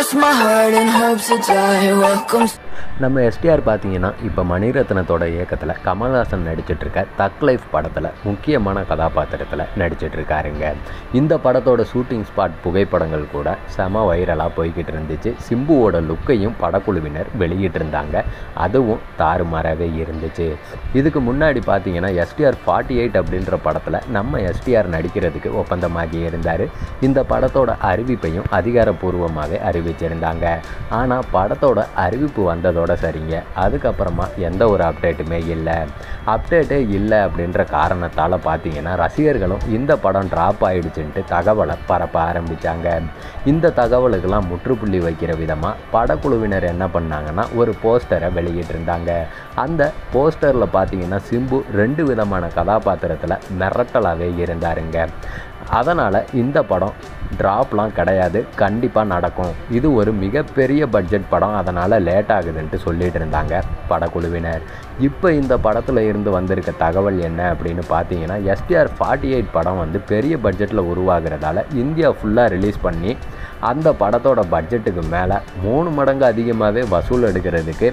cross my heart and hope to die. Welcome. நம்ம STR பார்த்தீங்கன்னா இப்போ மணிரத்னத்தோட இயக்கத்தில் கமல்ஹாசன் நடிச்சிட்டு இருக்க தக் லைஃப் படத்தில் முக்கியமான கதாபாத்திரத்தில் நடிச்சிட்டு இருக்காருங்க இந்த படத்தோட ஷூட்டிங் ஸ்பாட் புகைப்படங்கள் கூட செம வைரலாக போய்கிட்டு இருந்துச்சு சிம்புவோட லுக்கையும் படக்குழுவினர் வெளியிட்டிருந்தாங்க அதுவும் தாறுமாறாகவே இருந்துச்சு இதுக்கு முன்னாடி பார்த்தீங்கன்னா எஸ்டிஆர் ஃபார்ட்டி எயிட் அப்படின்ற படத்தில் நம்ம எஸ்டிஆர் நடிக்கிறதுக்கு ஒப்பந்தமாகி இருந்தார் இந்த படத்தோட அறிவிப்பையும் அதிகாரப்பூர்வமாகவே அறிவிச்சிருந்தாங்க ஆனால் படத்தோட அறிவிப்பு வந்ததோட சரிங்க அதுக்கப்புறமா எந்த ஒரு அப்டேட்டுமே இல்லை அப்டேட்டே இல்லை அப்படின்ற காரணத்தால் பார்த்தீங்கன்னா ரசிகர்களும் இந்த படம் ட்ராப் ஆயிடுச்சுன்ட்டு தகவலை பரப்ப ஆரம்பித்தாங்க இந்த தகவலுக்கெல்லாம் முற்றுப்புள்ளி வைக்கிற விதமாக படக்குழுவினர் என்ன பண்ணாங்கன்னா ஒரு போஸ்டரை வெளியிட்டிருந்தாங்க அந்த போஸ்டரில் பார்த்தீங்கன்னா சிம்பு ரெண்டு விதமான கதாபாத்திரத்தில் மிரட்டலாகவே இருந்தாருங்க அதனால் இந்த படம் ட்ராப்லாம் கிடையாது கண்டிப்பாக நடக்கும் இது ஒரு மிகப்பெரிய பட்ஜெட் படம் அதனால் லேட் ஆகுதுன்ட்டு சொல்லிட்டு இருந்தாங்க படக்குழுவினர் இப்போ இந்த படத்தில் இருந்து வந்திருக்க தகவல் என்ன அப்படின்னு பார்த்தீங்கன்னா எஸ்டிஆர் ஃபார்ட்டி எயிட் படம் வந்து பெரிய பட்ஜெட்டில் உருவாகிறதால இந்தியா ஃபுல்லாக ரிலீஸ் பண்ணி அந்த படத்தோட பட்ஜெட்டுக்கு மேலே மூணு மடங்கு அதிகமாகவே வசூல் எடுக்கிறதுக்கு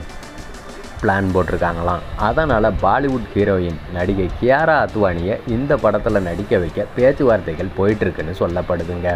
பிளான் போட்டிருக்காங்களாம் அதனால் பாலிவுட் ஹீரோயின் நடிகை கியாரா அத்வானியை இந்த படத்தில் நடிக்க வைக்க பேச்சுவார்த்தைகள் போயிட்டுருக்குன்னு சொல்லப்படுதுங்க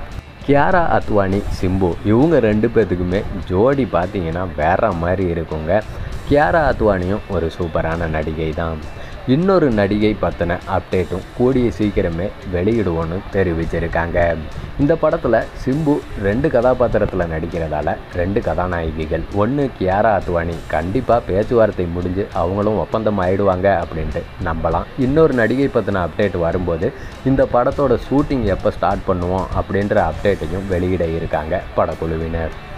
கியாரா அத்வானி சிம்பு இவங்க ரெண்டு பேர்த்துக்குமே ஜோடி பார்த்தீங்கன்னா வேற மாதிரி இருக்குங்க கியாரா அத்வானியும் ஒரு சூப்பரான நடிகை தான் இன்னொரு நடிகை பற்றின அப்டேட்டும் கூடிய சீக்கிரமே வெளியிடுவோன்னு தெரிவிச்சிருக்காங்க இந்த படத்தில் சிம்பு ரெண்டு கதாபாத்திரத்தில் நடிக்கிறதால ரெண்டு கதாநாயகிகள் ஒன்று கியாரா அத்வானி கண்டிப்பாக பேச்சுவார்த்தை முடிஞ்சு அவங்களும் ஒப்பந்தம் ஆயிடுவாங்க அப்படின்ட்டு நம்பலாம் இன்னொரு நடிகை பற்றின அப்டேட் வரும்போது இந்த படத்தோட ஷூட்டிங் எப்போ ஸ்டார்ட் பண்ணுவோம் அப்படின்ற அப்டேட்டையும் வெளியிட இருக்காங்க படக்குழுவினர்